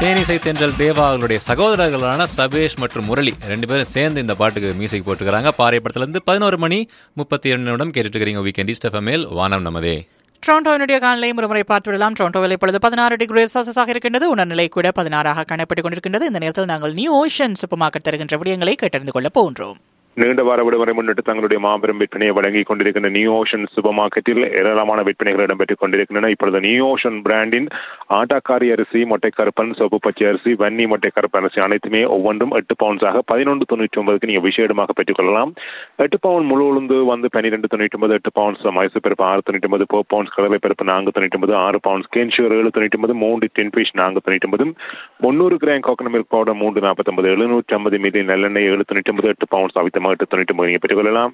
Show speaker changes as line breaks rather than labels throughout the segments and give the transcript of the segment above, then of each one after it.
தேனிசை தென்றல் தேவா அவர்களுடைய சகோதரர்களான சபேஷ் மற்றும் முரளி ரெண்டு பேரும் சேர்ந்து இந்த பாட்டுக்கு மியூசிக் போட்டுக்கிறாங்க பாறை படத்துல இருந்து பதினோரு மணி முப்பத்தி இரண்டு நிமிடம் கேட்டுட்டு இருக்கிறீங்க வீக்கெண்ட் ஈஸ்ட் மேல் வானம் நமதே
டொரண்டோவினுடைய காலநிலை ஒருமுறை பார்த்துவிடலாம் டொரண்டோவில் இப்பொழுது பதினாறு டிகிரி செல்சியஸாக இருக்கின்றது உணர்நிலை கூட பதினாறாக காணப்பட்டுக் கொண்டிருக்கின்றது இந்த நேரத்தில் நாங்கள் நியூ ஓஷன் சூப்பர் மார்க்கெட் தருகின்ற விடயங்களை கேட்டறிந்து கொள்ள போகின்றோம்
நீண்ட வார விடுமுறை முன்னிட்டு தங்களுடைய மாபெரும் விற்பனையை வழங்கிக் கொண்டிருக்கின்ற நியூ ஓஷன் சூப்பர் மார்க்கெட்டில் ஏராளமான விற்பனைகள் இடம்பெற்றுக் கொண்டிருக்கின்றன இப்பொழுது நியூ ஓஷன் பிராண்டின் ஆட்டாக்காரி அரிசி மொட்டை கருப்பன் சொப்பு பச்சை அரிசி வன்னி மொட்டை கருப்பு அரிசி அனைத்துமே ஒவ்வொன்றும் எட்டு பவுன்ஸாக பதினொன்று தொண்ணூற்றி ஒன்பதுக்கு நீங்கள் விசேடமாக பெற்றுக்கொள்ளலாம் எட்டு பவுன் முழு உளுந்து வந்து பன்னிரெண்டு தொண்ணூற்றி ஒன்பது எட்டு பவுன்ஸ் மைசூர் பருப்பு ஆறு தொண்ணூற்றி ஒன்பது ஃபோர் பவுன்ஸ் கடலை பருப்பு நான்கு தொண்ணூற்றி ஒன்பது ஆறு பவுன்ஸ் கேன்ஷூர் ஏழு தொண்ணூற்றி ஒன்பது மூன்று டென் ஃபிஷ் நான்கு தொண்ணூற்றி ஒன்பது முந்நூறு கிராம் கோகனட் மில்க் பவுடர் மூன்று நாற்பத்தொன்பது எழுநூற்றி ஐம்பது மில்லி நல்லெண்ணெய் ஏழு தொண்ணூற்றி ஒன்பது எட்டு பவுன்ஸ் அவித்தமாக எட்டு தொண்ணூற்றி ஒன்பது நீங்கள் பெற்றுக்கொள்ளலாம்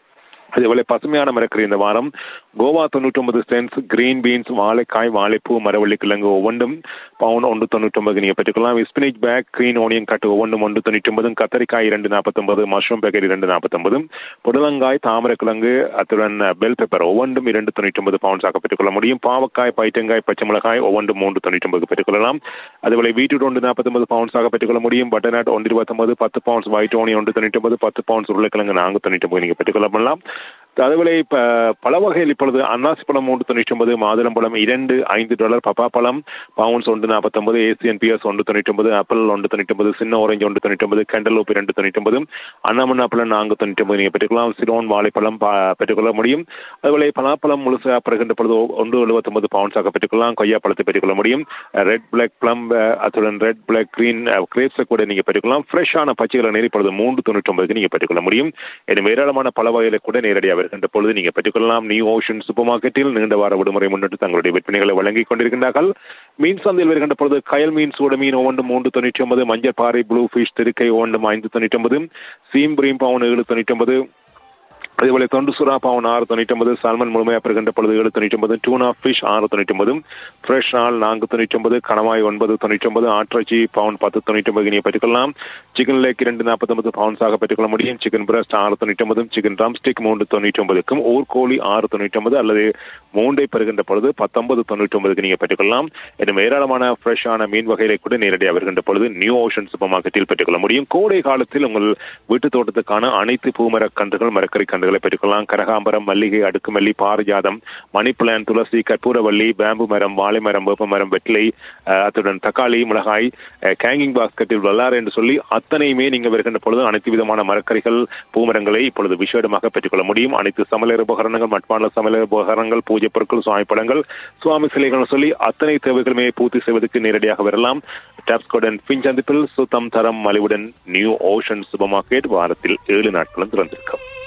அதேபோல பசுமையான மரக்கறி இந்த வாரம் கோவா தொண்ணூற்றி ஒன்பது சென்ஸ் கிரீன் பீன்ஸ் வாழைக்காய் வாழைப்பூ மரவள்ளி கிழங்கு ஒவ்வொன்றும் பவுன் ஒன்று தொண்ணூற்றி ஒன்பது நீங்கள் பெற்றுக்கொள்ளலாம் ஸ்பினிச் பேக் கிரீன் ஓனியன் கட்டு ஒவ்வொன்றும் ஒன்று தொண்ணூற்றி ஒன்பதும் கத்தரிக்காய் இரண்டு நாற்பத்தொன்பது மஷ்ரூம் பேக்கரி இரண்டு நாற்பத்தொன்பதும் புடலங்காய் தாமரக்கிழங்கு அத்துடன் பெல் பெப்பர் ஒவ்வொன்றும் இரண்டு தொண்ணூற்றி ஒன்பது பவுன்ஸாக பெற்றுக்கொள்ள முடியும் பாவக்காய் பைட்டங்காய் பச்சை மிளகாய் ஒவ்வொன்றும் மூன்று தொண்ணூற்றி ஒன்பது பெற்றுக்கொள்ளலாம் அதேபோல பீட்ரூட் ஒன்று நாற்பத்தொன்பது பவுன்ஸாக பெற்றுக்கொள்ள முடியும் பட்டர்நாட் ஒன்று இருபத்தொன்பது பத்து பவுன்ஸ் ஒயிட் ஓனியன் ஒன்று தொண்ணூற்றி ஒன்பது பத்து பவுன்ஸ் உருளைக்கிழங்கு நான்கு தொண்ணூற்றி ஒன்பது நீங்கள் பெற்றுக்கொள்ளலாம் அதுபோல இப்ப பல வகையில் இப்பொழுது அன்னாசி பழம் மூன்று தொண்ணூற்றி ஒன்பது மாதுளம்பழம் இரண்டு ஐந்து டாலர் பப்பா பழம் பவுன்ஸ் ஒன்று நாற்பத்தொன்பது ஏசியன் பிஎஸ் ஒன்று தொண்ணூற்றி ஒன்பது ஆப்பிள் ஒன்று தொண்ணூற்றி ஒன்பது சின்ன ஓரஞ்சு ஒன்று தொண்ணூற்றி ஒன்பது கண்டலூப் இரண்டு தொண்ணூற்றி ஒன்பது அண்ணாமண்ணா பழம் நான்கு தொண்ணூற்றி ஒன்பது நீங்கள் பெற்றுக்கலாம் சிரோன் வாழைப்பழம் பெற்றுக்கொள்ள முடியும் அதுபோல பலாப்பழம் முழுசாக பெறுகின்ற பொழுது ஒன்று எழுபத்தொன்பது பவுன்ஸாக பெற்றுக்கொள்ளலாம் கொய்யா பழத்தை பெற்றுக்கொள்ள முடியும் ரெட் பிளாக் பிளம் அத்துடன் ரெட் பிளாக் கிரீன் கிரேப்ஸை கூட நீங்கள் பெற்றுக்கொள்ளலாம் ஃப்ரெஷ்ஷான பச்சைகளை நேரி இப்பொழுது மூன்று தொண்ணூற்றி ஒன்பதுக்கு நீங்கள் பெற்றுக்கொள்ள முடியும் எனவே ஏராளமான பல வகைகளை கூட நேரடியாக வருகின்ற பொழுது நீங்கள் பெற்றுக்கொள்ளலாம் நியூ ஓஷன் சூப்பர் மார்க்கெட்டில் நீண்ட வார விடுமுறை முன்னிட்டு தங்களுடைய விற்பனைகளை வழங்கிக் கொண்டிருக்கின்றார்கள் மீன் சந்தையில் வருகின்ற பொழுது கயல் மீன் சூட மீன் ஒவ்வொன்று மூன்று தொண்ணூற்றி ஒன்பது மஞ்சள் பாறை ப்ளூ ஃபிஷ் திருக்கை ஒவ்வொன்றும் ஐந்து தொண்ணூற்றி ஒன்பது சீம் பிரீம் பவுன் ஏழு தொண்ணூற்றி ஒன்பது அதேபோல தொண்டு சுறா பவுன் ஆறு தொண்ணூற்றி ஒன்பது சால்மன் முழுமையாக பெறுகின்ற பொழுது ஏழு தொண்ணூற்றி ஒன்பது டூனா ஃபிஷ் ஆறு தொண்ணூற்றி ஒன்பது ஃப்ரெஷ் நாள் நான்கு தொண்ணூற்றி ஒன்பது கணவாய் ஒன்பது தொண்ணூற்றி ஒன்பது ஆட்டிறைச்சி பவுன் பத்து தொண்ணூற்றி ஒன்பது நீங்கள் பெற்றுக்கொள்ளலாம் சிக்கன் லேக் இரண்டு நாற்பத்தொன்பது பவுன்ஸாக பெற்றுக்கொள்ள முடியும் சிக்கன் பிரஸ்ட் ஆறு தொண்ணூற்றி ஒன்பது சிக்கன் ட்ரம்ஸ்டிக் மூன்று தொண்ணூற்றி ஒன்பதுக்கும் ஊர்கோழி ஆறு தொண்ணூற்றி ஒன்பது அல்லது மூன்றை பெறுகின்ற பொழுது பத்தொன்பது தொண்ணூற்றி ஒன்பதுக்கு நீங்கள் பெற்றுக்கொள்ளலாம் இன்னும் ஏராளமான ஃப்ரெஷ்ஷான மீன் வகைகளை கூட நேரடியாக வருகின்ற பொழுது நியூ ஓஷன் சூப்பர் மார்க்கெட்டில் பெற்றுக்கொள்ள முடியும் கோடை காலத்தில் உங்கள் வீட்டு தோட்டத்துக்கான அனைத்து பூமரக் கன்றுகள் மரக்கறி கன்றுகளை பெற்றுக்கொள்ளலாம் கனகாம்பரம் மல்லிகை அடுக்குமல்லி பாரிஜாதம் மணி பிளான் துளசி கற்பூரவள்ளி பேம்பு மரம் வாழை மரம் வேப்ப மரம் வெற்றிலை அத்துடன் தக்காளி மிளகாய் கேங்கிங் பாஸ்கெட்டில் வல்லாறு என்று சொல்லி அத்தனையுமே நீங்க வருகின்ற பொழுது அனைத்து விதமான மரக்கறிகள் பூமரங்களை இப்பொழுது விசேடமாக பெற்றுக்கொள்ள முடியும் அனைத்து சமையலர் உபகரணங்கள் மட்பான சமையலர் உபகரணங்கள் பூஜை பொருட்கள் சுவாமி படங்கள் சுவாமி சிலைகள் சொல்லி அத்தனை தேவைகளுமே பூர்த்தி செய்வதற்கு நேரடியாக வரலாம் டாப்ஸ்கோடன் பிஞ்சந்திப்பில் சுத்தம் தரம் மலிவுடன் நியூ ஓஷன் சூப்பர் மார்க்கெட் வாரத்தில் ஏழு நாட்களும் திறந்திருக்கும்